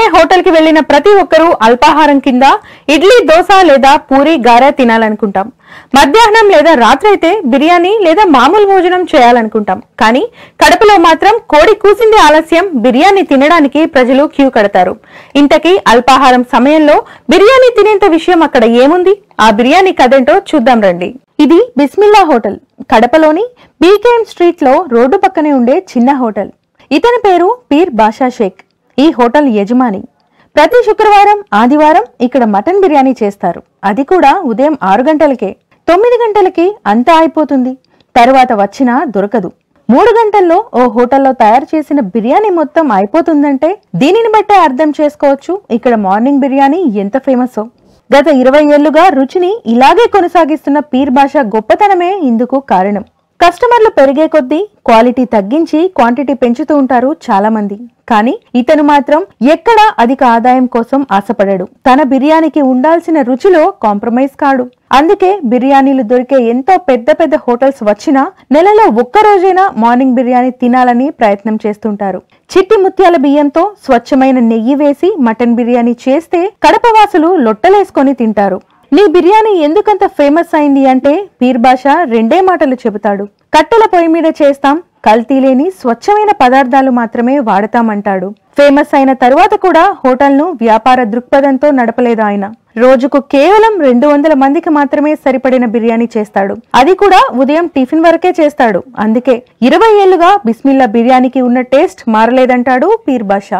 hotel కి వెళ్లిన ప్రతి ఒక్కరూ అల్పాహారం కింద ఇడ్లీ దోశ లేదా పూరి గారె తినాలనుకుంటాం మధ్యాహ్నం లేదా రాత్రి అయితే బిర్యానీ లేదా మామూలు భోజనం చేయాలనుకుంటాం కానీ కడపలో మాత్రం కోడి కూసింది ఆలస్యం బిర్యానీ తినడానికి ప్రజలు క్యూ కడతారు ఇంతకీ అల్పాహారం సమయంలో బిర్యానీ తినేంత విషయం అక్కడ ఏముంది ఆ బిర్యానీ కథేంటో చూద్దాం రండి ఇది బిస్మిల్లా హోటల్ కడపలోని బీకేఎం స్ట్రీట్ లో రోడ్డు పక్కనే ఉండే చిన్న హోటల్ ఇతని పేరు పీర్ బాషా షేక్ ఈ హోటల్ యజమాని ప్రతి శుక్రవారం ఆదివారం ఇక్కడ మటన్ బిర్యానీ చేస్తారు అది కూడా ఉదయం ఆరు గంటలకే తొమ్మిది గంటలకి అంతా అయిపోతుంది తర్వాత వచ్చినా దొరకదు మూడు గంటల్లో ఓ హోటల్లో తయారు చేసిన బిర్యానీ మొత్తం అయిపోతుందంటే దీనిని బట్టే అర్థం చేసుకోవచ్చు ఇక్కడ మార్నింగ్ బిర్యానీ ఎంత ఫేమసో గత ఇరవై ఏళ్లుగా రుచిని ఇలాగే కొనసాగిస్తున్న పీర్ భాష గొప్పతనమే ఇందుకు కారణం కస్టమర్లు పెరిగే కొద్దీ క్వాలిటీ తగ్గించి క్వాంటిటీ పెంచుతూ ఉంటారు చాలా మంది కానీ ఇతను మాత్రం ఎక్కడా అధిక ఆదాయం కోసం ఆశపడాడు తన బిర్యానీకి ఉండాల్సిన రుచిలో కాంప్రమైజ్ కాడు అందుకే బిర్యానీలు దొరికే ఎంతో పెద్ద పెద్ద హోటల్స్ వచ్చినా నెలలో ఒక్క రోజైనా మార్నింగ్ బిర్యానీ తినాలని ప్రయత్నం చేస్తుంటారు చిట్టి ముత్యాల బియ్యంతో స్వచ్ఛమైన నెయ్యి వేసి మటన్ బిర్యానీ చేస్తే కడపవాసులు లొట్టలేసుకొని తింటారు నీ బిర్యానీ ఎందుకంత ఫేమస్ అయింది అంటే పీర్ భాష రెండే మాటలు చెబుతాడు కట్టెల పొయ్యి మీద చేస్తాం కల్తీ లేని స్వచ్ఛమైన పదార్థాలు మాత్రమే వాడతామంటాడు ఫేమస్ అయిన తరువాత కూడా హోటల్ను వ్యాపార దృక్పథంతో నడపలేదు ఆయన రోజుకు కేవలం రెండు వందల మందికి మాత్రమే సరిపడిన బిర్యానీ చేస్తాడు అది కూడా ఉదయం టిఫిన్ వరకే చేస్తాడు అందుకే ఇరవై ఏళ్లుగా బిస్మిల్లా బిర్యానీకి ఉన్న టేస్ట్ మారలేదంటాడు పీర్ బాషా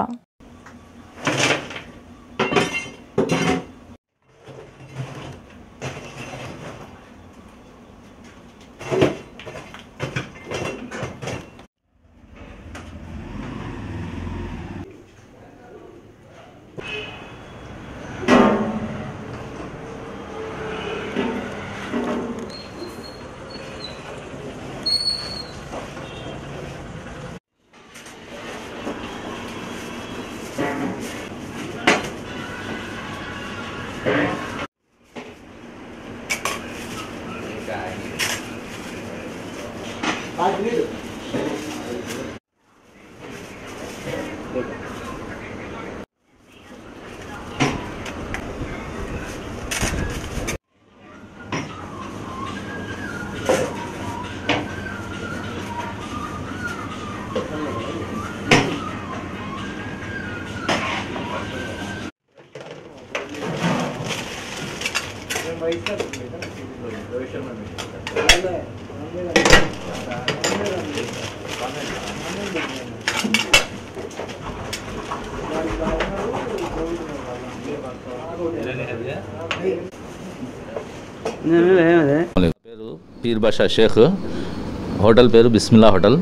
పేరు పీర్ బాషా షేక్ హోటల్ పేరు బిస్మిల్లా హోటల్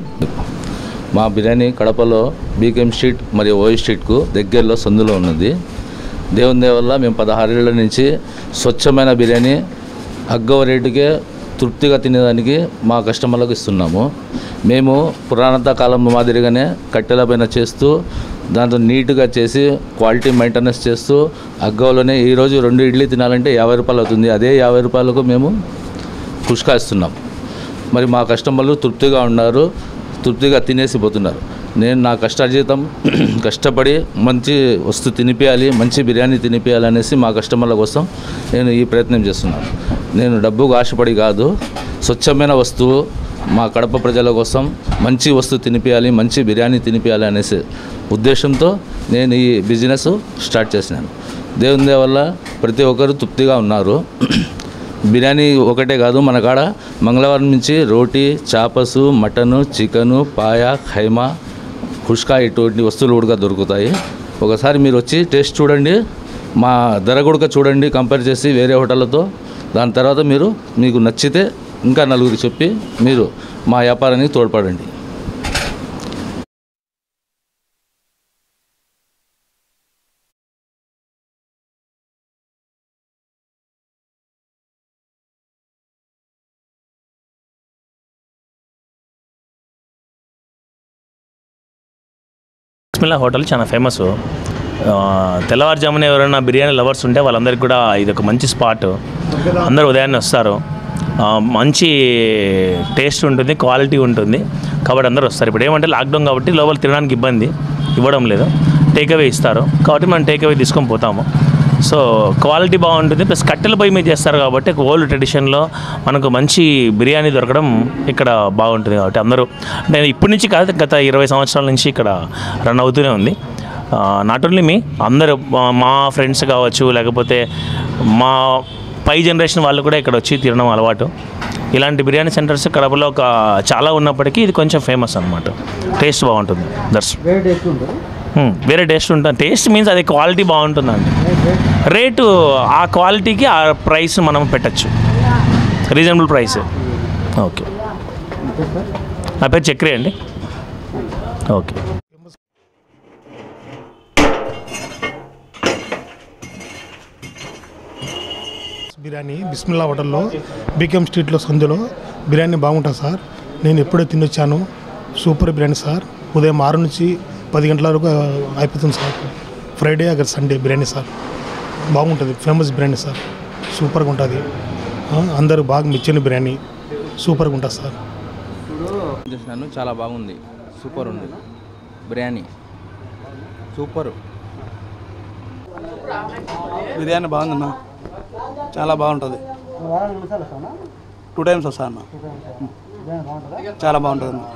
మా బిర్యానీ కడపలో బీకేఎం స్ట్రీట్ మరియు ఓయి స్ట్రీట్కు దగ్గరలో సందులో ఉన్నది దేవుని దయ వల్ల మేము పదహారేళ్ల నుంచి స్వచ్ఛమైన బిర్యానీ అగ్గవ రేటుకే తృప్తిగా తినేదానికి మా కస్టమర్లకు ఇస్తున్నాము మేము పురాణత కాలం మాదిరిగానే కట్టెల పైన చేస్తూ దాంతో నీట్గా చేసి క్వాలిటీ మెయింటెనెన్స్ చేస్తూ అగ్గవలోనే ఈరోజు రెండు ఇడ్లీ తినాలంటే యాభై రూపాయలు అవుతుంది అదే యాభై రూపాయలకు మేము పుష్కా ఇస్తున్నాం మరి మా కస్టమర్లు తృప్తిగా ఉన్నారు తృప్తిగా తినేసి పోతున్నారు నేను నా కష్టార్జితం కష్టపడి మంచి వస్తువు తినిపించాలి మంచి బిర్యానీ తినిపించాలి అనేసి మా కస్టమర్ల కోసం నేను ఈ ప్రయత్నం చేస్తున్నాను నేను డబ్బుకు ఆశపడి కాదు స్వచ్ఛమైన వస్తువు మా కడప ప్రజల కోసం మంచి వస్తువు తినిపించాలి మంచి బిర్యానీ తినిపించాలి అనేసి ఉద్దేశంతో నేను ఈ బిజినెస్ స్టార్ట్ చేసినాను దేవుని దయ వల్ల ప్రతి ఒక్కరు తృప్తిగా ఉన్నారు బిర్యానీ ఒకటే కాదు మన కాడ మంగళవారం నుంచి రోటీ చాపసు మటను చికెను పాయ ఖైమా కుష్కా ఇటువంటి వస్తువులు కూడా దొరుకుతాయి ఒకసారి మీరు వచ్చి టేస్ట్ చూడండి మా ధర కూడా చూడండి కంపేర్ చేసి వేరే హోటళ్ళతో దాని తర్వాత మీరు మీకు నచ్చితే ఇంకా నలుగురికి చెప్పి మీరు మా వ్యాపారానికి తోడ్పడండి బిస్మిల్లా హోటల్ చాలా ఫేమస్ ఆ, తెల్లవారుజామున ఎవరైనా బిర్యానీ లవర్స్ ఉంటే వాళ్ళందరికీ కూడా ఇది ఒక మంచి స్పాట్ అందరూ ఉదయాన్నే వస్తారు ఆ, మంచి టేస్ట్ ఉంటుంది క్వాలిటీ ఉంటుంది కాబట్టి అందరూ వస్తారు ఇప్పుడు ఏమంటే లాక్డౌన్ కాబట్టి లోపల తినడానికి ఇబ్బంది ఇవ్వడం లేదు టేక్ అవే ఇస్తారు కాబట్టి మనం టేక్ అవే తీసుకొని పోతాము సో క్వాలిటీ బాగుంటుంది ప్లస్ కట్టెల పొయ్యి మీద చేస్తారు కాబట్టి ఓల్డ్ ట్రెడిషన్లో మనకు మంచి బిర్యానీ దొరకడం ఇక్కడ బాగుంటుంది కాబట్టి అందరూ నేను ఇప్పటి నుంచి కాదు గత ఇరవై సంవత్సరాల నుంచి ఇక్కడ రన్ అవుతూనే ఉంది నాట్ ఓన్లీ మీ అందరూ మా- మా ఫ్రెండ్స్ కావచ్చు లేకపోతే మా పై జనరేషన్ వాళ్ళు కూడా ఇక్కడ వచ్చి తినడం అలవాటు ఇలాంటి బిర్యానీ సెంటర్స్ కడపలో ఒక చాలా ఉన్నప్పటికీ ఇది కొంచెం ఫేమస్ అనమాట టేస్ట్ బాగుంటుంది దర్శ వేరే టేస్ట్ ఉంటుంది టేస్ట్ మీన్స్ అది క్వాలిటీ బాగుంటుందండి రేటు ఆ క్వాలిటీకి ఆ ప్రైస్ మనం పెట్టచ్చు రీజనబుల్ ప్రైస్ ఓకే నా పేరు చక్రి అండి ఓకే బిర్యానీ బిస్మిల్లా హోటల్లో బీకెం స్ట్రీట్లో సందులో బిర్యానీ బాగుంటుంది సార్ నేను ఎప్పుడో తినొచ్చాను సూపర్ బిర్యానీ సార్ ఉదయం ఆరు నుంచి పది గంటల వరకు అయిపోతుంది సార్ ఫ్రైడే అక్కడ సండే బిర్యానీ సార్ బాగుంటుంది ఫేమస్ బిర్యానీ సార్ సూపర్గా ఉంటుంది ఆ, అందరూ బాగా మెచ్చిన బిర్యానీ సూపర్గా ఉంటుంది సార్ చేసినాను చాలా బాగుంది సూపర్ ఉంది బిర్యానీ సూపర్ బిర్యానీ బాగుందన్న చాలా బాగుంటుంది టూ టైమ్స్ వస్తా అన్న చాలా బాగుంటుంది అన్న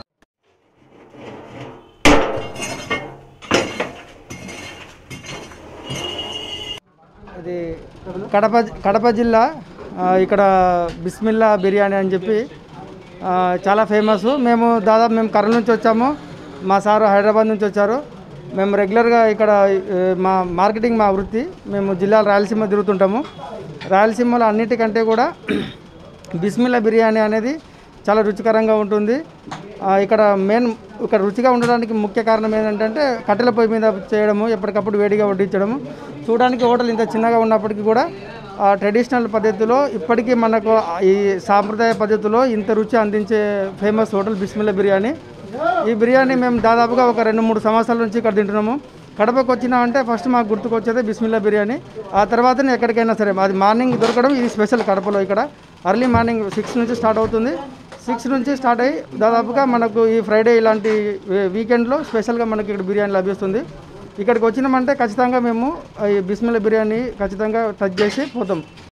ఇది కడప కడప జిల్లా ఆ, ఇక్కడ బిస్మిల్లా బిర్యానీ అని చెప్పి ఆ, చాలా ఫేమస్ మేము దాదాపు మేము కర్నూలు నుంచి వచ్చాము మా సారు హైదరాబాద్ నుంచి వచ్చారు మేము రెగ్యులర్గా ఇక్కడ ఏ, మా మార్కెటింగ్ మా వృత్తి మేము జిల్లాల రాయలసీమ తిరుగుతుంటాము రాయలసీమలో అన్నిటికంటే కూడా బిస్మిల్లా బిర్యానీ అనేది చాలా రుచికరంగా ఉంటుంది ఆ, ఇక్కడ మెయిన్ ఇక్కడ రుచిగా ఉండడానికి ముఖ్య కారణం ఏంటంటే కట్టెల పొయ్యి మీద చేయడము ఎప్పటికప్పుడు వేడిగా వడ్డించడము చూడడానికి హోటల్ ఇంత చిన్నగా ఉన్నప్పటికీ కూడా ఆ ట్రెడిషనల్ పద్ధతిలో ఇప్పటికీ మనకు ఈ సాంప్రదాయ పద్ధతిలో ఇంత రుచి అందించే ఫేమస్ హోటల్ బిస్మిల్లా బిర్యానీ ఈ బిర్యానీ మేము దాదాపుగా ఒక రెండు మూడు సంవత్సరాల నుంచి ఇక్కడ తింటున్నాము కడపకు వచ్చినామంటే ఫస్ట్ మాకు గుర్తుకొచ్చేది బిస్మిల్లా బిర్యానీ ఆ తర్వాతనే ఎక్కడికైనా సరే అది మార్నింగ్ దొరకడం ఇది స్పెషల్ కడపలో ఇక్కడ అర్లీ మార్నింగ్ సిక్స్ నుంచి స్టార్ట్ అవుతుంది సిక్స్ నుంచి స్టార్ట్ అయ్యి దాదాపుగా మనకు ఈ ఫ్రైడే ఇలాంటి వీ- వీకెండ్లో స్పెషల్గా మనకి ఇక్కడ బిర్యానీ లభిస్తుంది ఇక్కడికి వచ్చినామంటే ఖచ్చితంగా మేము ఈ బిస్మిల్లా బిర్యానీ ఖచ్చితంగా టచ్ చేసి పోతాం